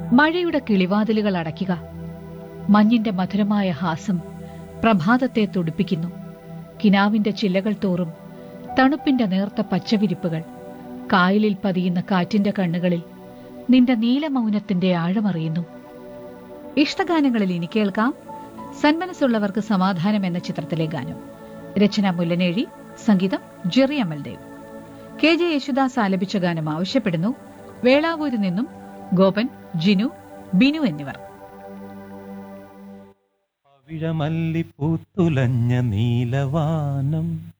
മഴയുടെ കിളിവാതിലുകൾ അടയ്ക്കുക മഞ്ഞിന്റെ മധുരമായ ഹാസം പ്രഭാതത്തെ തുടിപ്പിക്കുന്നു കിനാവിന്റെ ചില്ലകൾ തോറും തണുപ്പിന്റെ നേർത്ത പച്ചവിരിപ്പുകൾ കായലിൽ പതിയുന്ന കാറ്റിന്റെ കണ്ണുകളിൽ നിന്റെ നീലമൗനത്തിന്റെ ആഴമറിയുന്നു ഇഷ്ടഗാനങ്ങളിൽ ഇനി കേൾക്കാം സന്മനസ്സുള്ളവർക്ക് സമാധാനം എന്ന ചിത്രത്തിലെ ഗാനം രചന മുല്ലനേഴി സംഗീതം Jerry Amaldev K J Yesudas ആലപിച്ച ഗാനം ആവശ്യപ്പെടുന്നു വേളാവൂരിൽ നിന്നും ഗോപൻ ജിനു ബിനു എന്നിവർ പവിഴമല്ലിപ്പൂത്തുലഞ്ഞ നീലവാനം